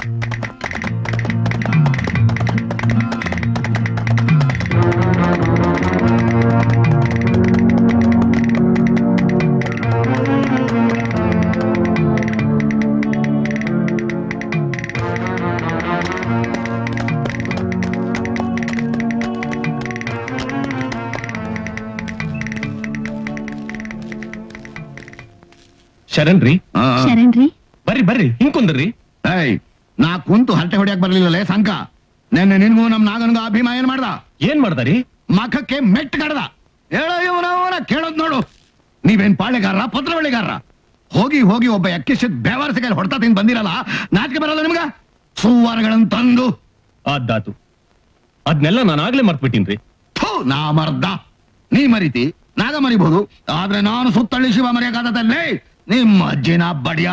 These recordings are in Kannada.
ಶರಣ್ರಿ ಆ, ಆ. ಶರಣ್ರಿ ಬರ್ರಿ ಬರ್ರಿ ಹಿಂಗ್ ಕುಂದ್ರಿ ಏಯ್ ನಾ ಕುಂತು ಹರಟೆ ಹೊಡ್ಯಾಕ್ ಬರ್ಲಿಲ್ಲಲೇ ಸಂಕ ನೆನ್ನೆ ನಿನ್ಗೂ ನಮ್ ನಾಗನ್ಗ ಅಭಿಮ ಏನ್ ಮಾಡ್ದ ಏನ್ ಮಾಡ್ದಾರಿ ಮಖಕ್ಕೆ ಮೆಟ್ ಕಡ್ದ ಹೇಳ ಇವನವನ ಕೇಳೋದ್ ನೋಡು ನೀವೇನ್ ಪಾಳೆಗಾರ ಪತ್ರವಳಿಗಾರ ಹೋಗಿ ಹೋಗಿ ಒಬ್ಬ ಯಕ್ಷಿತ್ ಬೇವಾರಸಿಗೆ ಹೊಡ್ತಾ ತಿಂದ್ ಬಂದಿರಲ್ಲ ನಾಚಿಕೆ ಬರಲ್ಲ ನಿಮ್ಗ ಸುವಾರಗಳನ್ನ ತಂದು ಅದ್ದಾತು ಅದ್ನೆಲ್ಲ ನಾನು ಆಗ್ಲೇ ಮರ್ತ್ಬಿಟ್ಟಿನ್ರಿ ಥು, ನಾ ಮರ್ದ ನೀ ಮರಿತಿ ನಾಗ ಮರಿಬಹುದು ಆದ್ರೆ ನಾನು ಸುತ್ತಳ್ಳಿ ಶಿವ ಮರೆಯಕ್ಕಾದಲ್ಲೇ ನಿಮ್ಮ ಅಜ್ಜಿನ ಬಡಿಯ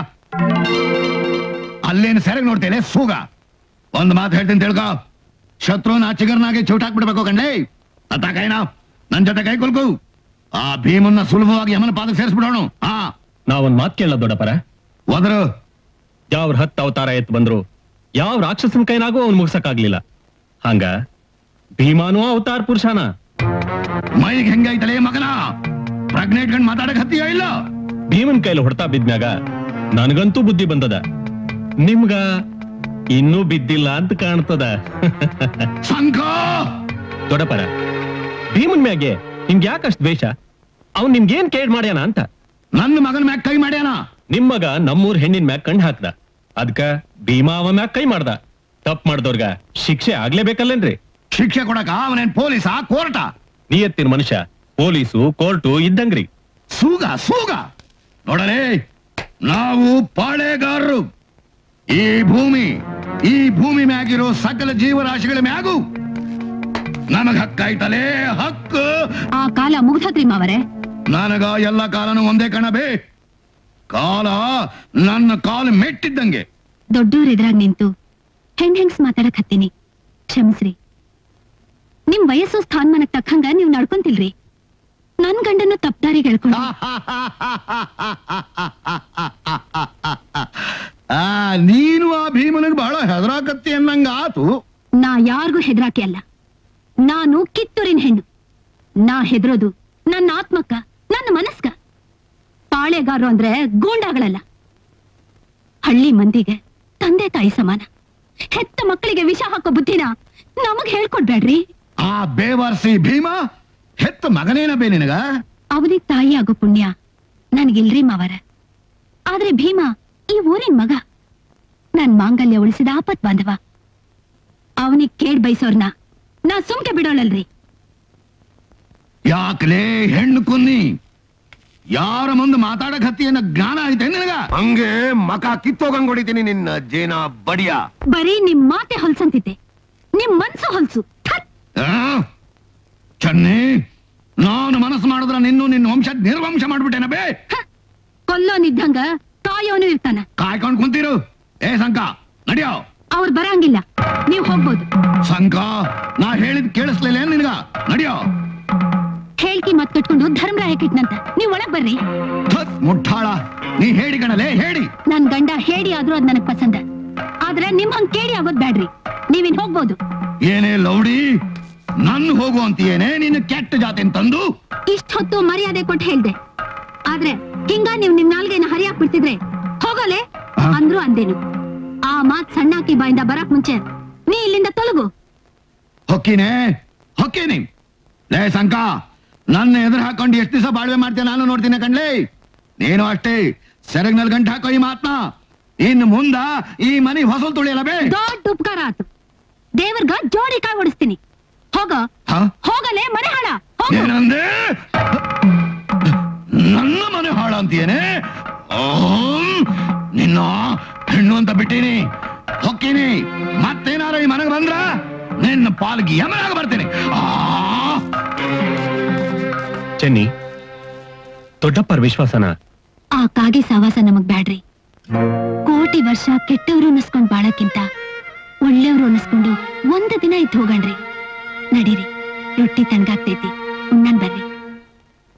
ಅಲ್ಲೇನು ಸೆರೆಗ್ ನೋಡ್ತೇನೆ ಸೂಗ ಒಂದ್ ಮಾತು ಹೇಳ್ತೀನಿ ತಿಳ್ಕೊ ಶತ್ರುನ ಚಿಗರ್ನಾಗೆ ಚೌಟಾಕ್ಬಿಡ್ಬೇಕು ಕಣ್ಲೇ ಅತ್ತ ಕೈನಾ ನನ್ ಜೊತೆ ಕೈ ಕುಲ್ಕು ಆ ಭೀಮನ್ನ ಸುಲಭವಾಗಿ ಯಮನ ಪಾದಕ್ಕೆ ಸೇರಿಸ್ಬಿಡೋಣ ಹಾ ನಾವೊಂದ್ ಮಾತ್ ಕೇಳ ದೊಡ್ಡಪರ ಹೋದ್ರು ಯಾವ್ರ ಹತ್ತು ಅವತಾರ ಎತ್ ಬಂದ್ರು ಯಾವ ರಾಕ್ಷಸನ ಕೈನಾಗೂ ಅವ್ನ್ ಮುಗ್ಸಕ್ಕಾಗ್ಲಿಲ್ಲ ಹಂಗ ಭೀಮಾನು ಅವತಾರ ಪುರುಷನ ಮೈಗೆ ಹೆಂಗೈತಲೇ ಮಗನ ಪ್ರೆಗ್ನೆಂಟ್ ಗಂಡ್ ಮಾತಾಡಕ್ ಹತ್ತಿಯ ಇಲ್ಲ ಭೀಮನ್ ಕೈಲಿ ಹೊಡ್ತಾ ಬಿದ್ಮ್ಯಾಗ ನನಗಂತೂ ಬುದ್ಧಿ ಬಂದದ ನಿಮ್ಗ ಇನ್ನೂ ಬಿದ್ದಿಲ್ಲ ಅಂತ ಕಾಣ್ತದ ಸಂಘ ದೊಡ್ಡಪರ ಭೀಮನ್ ಮ್ಯಾಗೆ ನಿಮ್ಗೆ ಯಾಕಷ್ಟು ದ್ವೇಷ ಅವ್ನ್ ನಿಮ್ಗೇನ್ ಕೇಳ್ ಮಾಡ್ಯಾನ ಅಂತ ನನ್ನ ಮಗನ ಮ್ಯಾಗ ಕೈ ಮಾಡ್ಯಾನ ನಿಮ್ಮಗ ನಮ್ಮೂರ್ ಹೆಣ್ಣಿನ ಮ್ಯಾಗ್ ಕಣ್ ಹಾಕ್ದ ಅದ್ಕ ಭೀಮಾ ಅವ ಮ್ಯಾಗ್ ಕೈ ಮಾಡ್ದ ತಪ್ಪು ಮಾಡ್ದವ್ರಗ ಶಿಕ್ಷೆ ಆಗ್ಲೇಬೇಕಲ್ಲೇನ್ರಿ ಶಿಕ್ಷೆ ಕೊಡಕ ಅವನೇನ್ ಪೊಲೀಸಾ ಕೋರ್ಟಾ ನಿಯತ್ತಿನ ಮನುಷ್ಯ ಪೊಲೀಸು ಕೋರ್ಟು ಇದ್ದಂಗ್ರಿ ಸೂಗ ಸೂಗ ನೋಡಲೇ ನಾವು ಪಾಳೆಗಾರರು ಈ ಭೂಮಿ ಈ ಭೂಮಿ ಮ್ಯಾಗಿರೋ ಸಕಲ ಜೀವರಾಶಿಗಳ ಮ್ಯಾಗು ನನಗ ಹಕ್ಕಾಯ್ತಲೇ ಹಕ್ಕು ಆ ಕಾಲ ಮುಗ್ದತ್ರಿ ಮಾವರೇ ನನಗ ಎಲ್ಲ ಕಾಲನು ಒಂದೇ ಕಣಬೇ ಕಾಲ ನನ್ನ ಕಾಲು ಮೆಟ್ಟಿದ್ದಂಗೆ ದೊಡ್ಡೋರ್ ಎದುರಾಗ್ ನಿಂತು ಹೆಣ್ ಹೆಂಗ್ಸ್ ಮಾತಾಡಕ್ ಹತ್ತೀನಿ ಕ್ಷಮಿಸ್ರಿ ನಿಮ್ ವಯಸ್ಸು ಸ್ಥಾನಮಾನಕ್ ತಕ್ಕಂಗ ನೀವ್ ನಡ್ಕೊಂತಿಲ್ರಿ ನನ್ ಗಂಡನ್ನು ತಪ್ದಾರಿಗೆ ಹೇಳ್ಕೊಂಡು ಆ ನೀನು ಆ ಭೀಮನಿಗೆ ಬಹಳ ಹೆದರಾಕತ್ತಿ ಅನ್ನಂಗ ಆತು ನಾ ಯಾರಿಗೂ ಹೆದರಾಕಿ ಅಲ್ಲ ನಾನು ಕಿತ್ತೂರಿನ ಹೆಣ್ಣು ನಾ ಹೆದರೋದು ನನ್ನ ಆತ್ಮಕ್ಕ ನನ್ನ ಮನಸ್ಕ ಪಾಳೆಗಾರರು ಅಂದ್ರೆ ಗೂಂಡಾಗಳಲ್ಲ ಹಳ್ಳಿ ಮಂದಿಗೆ ತಂದೆ ತಾಯಿ ಸಮಾನ ಹೆತ್ತ ಮಕ್ಕಳಿಗೆ ವಿಷ ಹಾಕೋ ಬುದ್ಧಿನ ನಮಗ್ ಹೇಳ್ಕೊಡ್ಬೇಡ್ರಿ ಆ ಬೇವರ್ಸಿ ಭೀಮ ಹೆತ್ತ ಮಗನೇನ ಬೇ ನಿನಗ ಅವನಿಗ್ ತಾಯಿ ಆಗೋ ಪುಣ್ಯ ನನ್ಗಿಲ್ರಿ ಮಾವರ ಆದ್ರೆ ಭೀಮ ಈ ಊರಿನ ಮಗ ನನ್ ಮಾಂಗಲ್ಯ ಉಳಿಸಿದ ಆಪತ್ ಬಾಂಧವ ಅವನಿಗ್ ಕೇಡ್ ಬಯಸೋರ್ನ ನಾ ಸುಮ್ಕೆ ಬಿಡೋಳಲ್ರಿ ಯಾಕಲೇ ಹೆಣ್ಣು ಕುನ್ನಿ ಯಾರ ಮುಂದೆ ಮಾತಾಡಕ್ ಹತ್ತಿ ಅನ್ನೋ ಜ್ಞಾನ ಐತೆ ನಿನಗ ಹಂಗೆ ಮಕ ಕಿತ್ತೋಗಂಗ್ ಹೊಡಿತೀನಿ ನಿನ್ನ ಜೇನ ಬಡಿಯ ಬರೀ ನಿಮ್ ಮಾತೆ ಹೊಲ್ಸಂತಿದ್ದೆ ನಿಮ್ ಮನ್ಸು ಹೊಲ್ಸು ಥತ್! ಆ? ಚನ್ನಿ ನಾನು ಮನಸ್ಸು ಮಾಡಿದ್ರ ನಿನ್ನು ನಿನ್ನ ವಂಶ ನಿರ್ವಂಶ ಮಾಡ್ಬಿಟ್ಟೇನ ಬೇ ಹ! ಕೊಲ್ಲೋನಿದ್ದಂಗ ಕಾಯೋನು ಇರ್ತಾನ ಕಾಯ್ಕೊಂಡ್ ಕುಂತೀರು ಏ ಸಂಕ ನಡಿಯೋ ಅವ್ರು ಬರಂಗಿಲ್ಲ ನೀವ್ ಹೋಗ್ಬೋದು ಸಂಕ ನಾ ಹೇಳಿದ್ ಕೇಳಿಸ್ಲಿಲ್ಲ ಏನ್ ನಿನಗ ನಡಿಯೋ ಹೇಳ್ಕಿ ಮತ್ ಕಟ್ಕೊಂಡು ಧರ್ಮರಾಯ ಕಿಟ್ನಂತ ನೀವ್ ಒಳಗ್ ಬರ್ರಿ ಥತ್ ಮುಟ್ಟಾಳ ನೀ ಹೇಳಿ ಕಣಲೇ ಹೇಳಿ ನನ್ ಗಂಡ ಹೇಳಿ ಆದ್ರೂ ಅದ್ ನನಗ್ ಪಸಂದ ಆದ್ರೆ ನಿಮ್ ಹಂಗ್ ಕೇಳಿ ಆಗೋದ್ ಬ್ಯಾಡ್ರಿ ನೀವಿನ್ ಹೋಗ್ಬೋದು ಏನೇ ಲೌಡಿ ನನ್ ಹೋಗು ಅಂತೀಯೇನೆ ನಿನ್ನ ಕೆಟ್ಟ ಜಾತಿ ತಂದು ಇಷ್ಟ ಹೊತ್ತು ಮರ್ಯಾದೆ ಕೊಟ್ಟು ಹೇಳ್ದೆ ಆದ್ರೆ ಹಿಂಗ ನೀವ್ ನಿಮ್ ನಾಲ್ಗೆನ ಹರಿಯಾಕ್ ಬಿಡ್ತಿದ್ರೆ ಹೋಗಲೆ ಆ? ಅಂದ್ರು ಅಂದೇನು ಆ ಮಾತ್ ಸಣ್ಣಾಕಿ ಬಾಯಿಂದ ಬರಕ್ ಮುಂಚೆ ನೀ ಇಲ್ಲಿಂದ ತೊಲಗು ಹೊಕ್ಕಿನೇ ಹೊಕ್ಕೇನಿ ಲೇ ಸಂಕ ನನ್ನ ಎದುರು ಹಾಕೊಂಡು ಎಷ್ಟು ದಿವಸ ಬಾಳ್ವೆ ಮಾಡ್ತೀಯ ನಾನು ನೋಡ್ತೀನಿ ಕಣ್ಲೇ ನೀನು ಅಷ್ಟೇ ಸೆರಗ್ನಲ್ಲಿ ಗಂಟು ಹಾಕೋ ಈ ಮಾತ್ನ ಇನ್ನು ಮುಂದ ಈ ಮನಿ ಹೊಸಲು ತುಳಿಯಲ್ಲ ಬೇ ದೊಡ್ಡ ಉಪಕಾರ ಆತು ದೇವರ್ಗ ಜೋಡಿ ಕಾಯಿ ಹೊಡಿಸ್ತೀನಿ ಹೋಗ ಹ? ಹೋಗಲೆ ಮನೆ ಹಾಳ ಹೋಗು ಏನಂದೆ ನನ್ನ ಮನೆ ಹಾಳ ಅಂತೀಯೇನೆ ಓಂ, ನಿನ್ನ ಹೆಣ್ಣು ಅಂತ ಬಿಟ್ಟೀನಿ ಹೊಕ್ಕೀನಿ ಮತ್ತೇನಾರ ಈ ಮನೆಗೆ ಬಂದ್ರ ನಿನ್ನ ಪಾಲ್ಗೆ ಯಮನಾಗ ಬರ್ತೀನಿ ಆ ಚೆನ್ನಿ ದೊಡ್ಡಪ್ಪರ ವಿಶ್ವಾಸನ ಆ ಕಾಗೆ ಸವಾಸ ನಮಗ್ ಬ್ಯಾಡ್ರಿ ಕೋಟಿ ವರ್ಷ ಕೆಟ್ಟವ್ರು ಅನ್ನಿಸ್ಕೊಂಡ್ ಬಾಳಕ್ಕಿಂತ ಒಳ್ಳೆಯವ್ರು ಅನ್ನಿಸ್ಕೊಂಡು ಒಂದು ದಿನ ಇದ್ದು ಹೋಗಣ್ರಿ ನಡೀರಿ ರೊಟ್ಟಿ ತಣ್ಣಗಾಗ್ತೈತಿ ಉಣ್ಣನ್ ಬರ್ರಿ